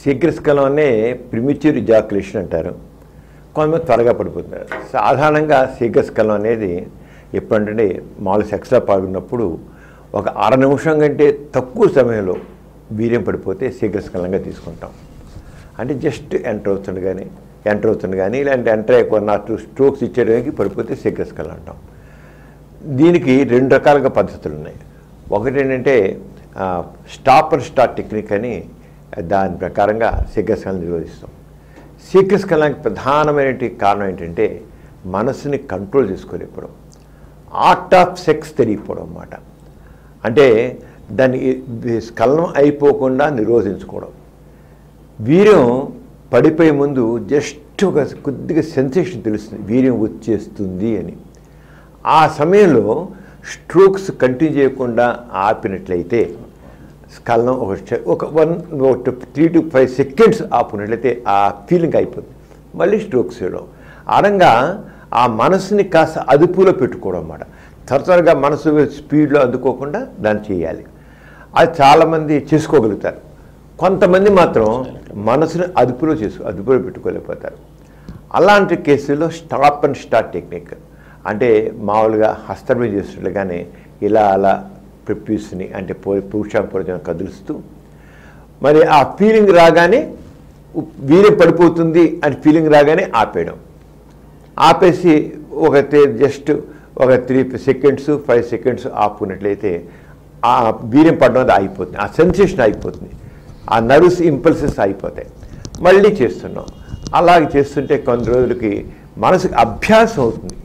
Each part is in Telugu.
శీఘ్రస్కలనే ప్రిమిచ్యూర్ జాక్యులేషన్ అంటారు కొంతమంది త్వరగా పడిపోతున్నారు సాధారణంగా శీఘ్రస్కలం అనేది ఎప్పుడంటే మామూలు సెక్స్లో పాల్గొన్నప్పుడు ఒక అర నిమిషం కంటే తక్కువ సమయంలో వీర్యం పడిపోతే శీఘ్రస్కలంగా తీసుకుంటాం అంటే జస్ట్ ఎంటర్ అవుతుంది కానీ ఎంటర్ అవుతుంది కానీ ఇలాంటి ఎంటర్ అయిపోయి నాటు స్ట్రోక్స్ ఇచ్చేయడానికి పడిపోతే శీఘ్రస్కలం అంటాం దీనికి రెండు రకాలుగా పద్ధతులు ఉన్నాయి ఒకటి ఏంటంటే స్టాప్ అండ్ స్టార్ట్ టెక్నిక్ అని దాని ప్రకారంగా శీఘ్రస్కలం నిరోధిస్తాం శీఘ్రస్కలానికి ప్రధానమైన కారణం ఏంటంటే మనసుని కంట్రోల్ చేసుకోలేకపోవడం ఆర్ట్ ఆఫ్ సెక్స్ తెలియకపోవడం అన్నమాట అంటే దాన్ని స్కలనం అయిపోకుండా నిరోధించుకోవడం వీర్యం పడిపోయే ముందు జస్ట్ ఒక కొద్దిగా సెన్సేషన్ తెలుస్తుంది వీర్యం వచ్చేస్తుంది అని ఆ సమయంలో స్ట్రోక్స్ కంటిన్యూ చేయకుండా ఆపినట్లయితే స్కలనం ఒక చ- ఒక వన్ ఒక త్రీ టు ఫైవ్ సెకండ్స్ ఆపునట్లయితే ఆ ఫీలింగ్ అయిపోతుంది మళ్ళీ స్ట్రోక్స్ చేయడం అనంగా ఆ మనసుని కాస్త అదుపులో పెట్టుకోవడం అన్నమాట త్వర త్వరగా మనసు స్పీడ్లో అందుకోకుండా దాన్ని చేయాలి అది చాలామంది చేసుకోగలుగుతారు కొంతమంది మాత్రం మనసుని అదుపులో చేసు అదుపులో పెట్టుకోలేకపోతారు అలాంటి కేసుల్లో స్టాప్ అండ్ స్టార్ట్ టెక్నిక్ అంటే మామూలుగా హస్తమే చేస్తున్నట్లుగానే ఇలా అలా ప్రిప్యూస్ని అంటే పురుషాపురం కదులుస్తూ మరి ఆ ఫీలింగ్ రాగానే ఉ- వీర్యం పడిపోతుంది అని ఫీలింగ్ రాగానే ఆపేయడం ఆపేసి ఒక జస్ట్ ఒక త్రీ సెకండ్స్ ఫైవ్ సెకండ్స్ ఆపుకున్నట్లయితే ఆ వీర్యం పడడం అది అయిపోతుంది ఆ సెన్సేషన్ అయిపోతుంది ఆ నర్వ్స్ ఇంపల్సెస్ అయిపోతాయి మళ్ళీ చేస్తున్నాం అలాగే చేస్తుంటే కొన్ని రోజులకి మనసుకి అభ్యాసం అవుతుంది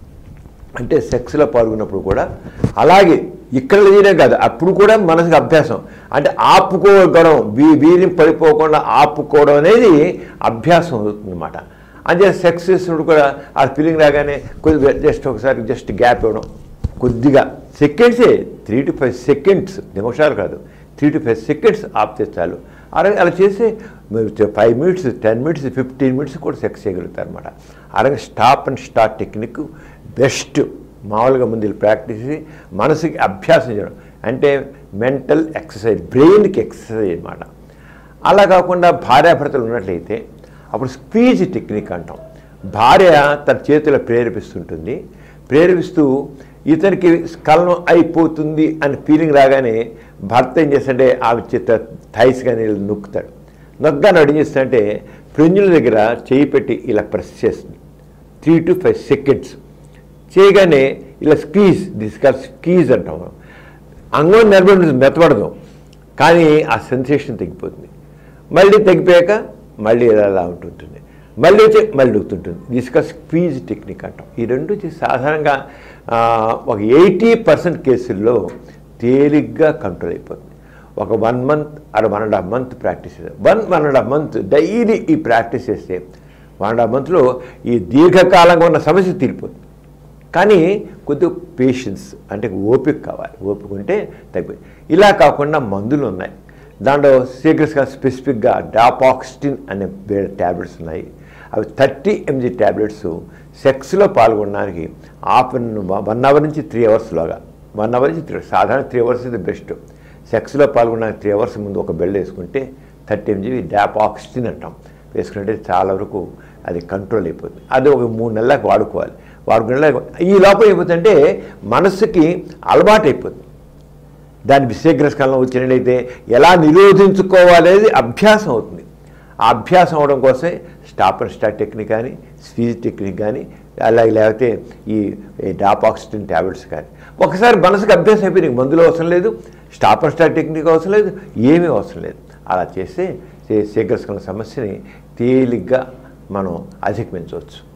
అంటే సెక్స్లో పాల్గొన్నప్పుడు కూడా అలాగే ఇక్కడ చేయడం కాదు అప్పుడు కూడా మనసుకు అభ్యాసం అంటే ఆపుకోవడం వీ వీరిని పడిపోకుండా ఆపుకోవడం అనేది అభ్యాసం అవుతుంది అనమాట అంటే సెక్స్ చేసినప్పుడు కూడా ఆ ఫీలింగ్ రాగానే కొద్దిగా జస్ట్ ఒకసారి జస్ట్ గ్యాప్ ఇవ్వడం కొద్దిగా సెకండ్సే త్రీ టు ఫైవ్ సెకండ్స్ నిమిషాలు కాదు త్రీ టు ఫైవ్ సెకండ్స్ ఆపితే చాలు అలాగే అలా చేస్తే five minutes ten minutes fifteen minutes కూడా సెక్స్ చేయగలుగుతారు అనమాట అలాగే stop and start technique best మామూలుగా ముందు ప్రాక్టీస్ చేసి మనసుకి అభ్యాసం చేయడం అంటే మెంటల్ ఎక్సర్సైజ్ బ్రెయిన్కి ఎక్సర్సైజ్ అనమాట అలా కాకుండా భార్యాభర్తలు ఉన్నట్లయితే అప్పుడు స్పీచ్ టెక్నిక్ అంటాం భార్య తన చేతిలో ప్రేరేపిస్తుంటుంది ప్రేరేపిస్తూ ఇతనికి స్కలనం అయిపోతుంది అని ఫీలింగ్ రాగానే భర్త ఏం చేస్తాడంటే ఆ చేత థైస్ కానీ ఇలా నొక్కుతాడు నొక్కగానే వాడు ఏం చేస్తాడంటే ఫ్రెంజుల దగ్గర చేయి పెట్టి ఇలా ప్రెస్ చేస్తుంది త్రీ టు ఫైవ్ సెకండ్స్ చేయగానే ఇలా స్క్వీజ్ దిస్ కాల్ స్క్వీజ్ అంటాం మనం. అంగం నిలబడి మెత్తబడదు కానీ ఆ సెన్సేషన్ తగ్గిపోతుంది మళ్ళీ తగ్గిపోయాక మళ్ళీ ఇలా అలా ఉంటుంటుంది మళ్ళీ వచ్చి మళ్ళీ అవుతుంటుంది దిస్ కాల్ స్క్వీజ్ టెక్నిక్ అంటాం ఈ రెండు వచ్చి సాధారణంగా ఆ, ఒక ఎయిటీ పర్సెంట్ కేసుల్లో తేలిగ్గా కంట్రోల్ అయిపోతుంది ఒక వన్ మంత్ అర one and half month practice చేయాలి one one and half month daily ఈ ప్రాక్టీస్ చేస్తే వన్ అండ్ హాఫ్ మంత్లో ఈ దీర్ఘకాలంగా ఉన్న సమస్య తీరిపోతుంది కానీ కొద్దిగా పేషెన్స్ అంటే ఓపిక కావాలి ఓపిక ఉంటే తగ్గిపోయి ఇలా కాకుండా మందులు ఉన్నాయి దాంట్లో సీక్రెట్స్గా స్పెసిఫిక్గా డాపాక్స్టిన్ అనే వేరే ట్యాబ్లెట్స్ ఉన్నాయి అవి థర్టీ ఎంజీ ట్యాబ్లెట్స్ సెక్స్లో పాల్గొనడానికి హాఫ్ వన్ అవర్ నుంచి త్రీ అవర్స్లోగా వన్ అవర్ నుంచి త్రీ సాధారణ త్రీ అవర్స్ ఇది బెస్ట్ సెక్స్లో పాల్గొనడానికి త్రీ అవర్స్ ముందు ఒక బెల్ట్ వేసుకుంటే థర్టీ ఎంజీ డాపాక్స్టిన్ అంటాం వేసుకుంటే చాలా వరకు అది కంట్రోల్ అయిపోతుంది అది ఒక మూడు నెలలకు వాడుకోవాలి వాడుకునే ఈ లోపల ఏమవుతుందంటే మనసుకి అలవాటు అయిపోతుంది దాని విశేగ్రస్కాలంలో వచ్చినట్లయితే ఎలా నిరోధించుకోవాలనేది అభ్యాసం అవుతుంది ఆ అభ్యాసం అవడం కోసమే స్టాప్ అండ్ స్టార్ట్ టెక్నిక్ కానీ స్పీచ్ టెక్నిక్ కానీ అలాగే లేకపోతే ఈ డాపాక్సిటిన్ ట్యాబ్లెట్స్ కానీ ఒకసారి మనసుకు అభ్యాసం అయిపోయి నీకు మందులు అవసరం లేదు స్టాప్ అండ్ స్టార్ట్ టెక్నిక్ అవసరం లేదు ఏమీ అవసరం లేదు అలా చేస్తే శీఘ్రస్కలన సమస్యని తేలిగ్గా మనం అధిగమించవచ్చు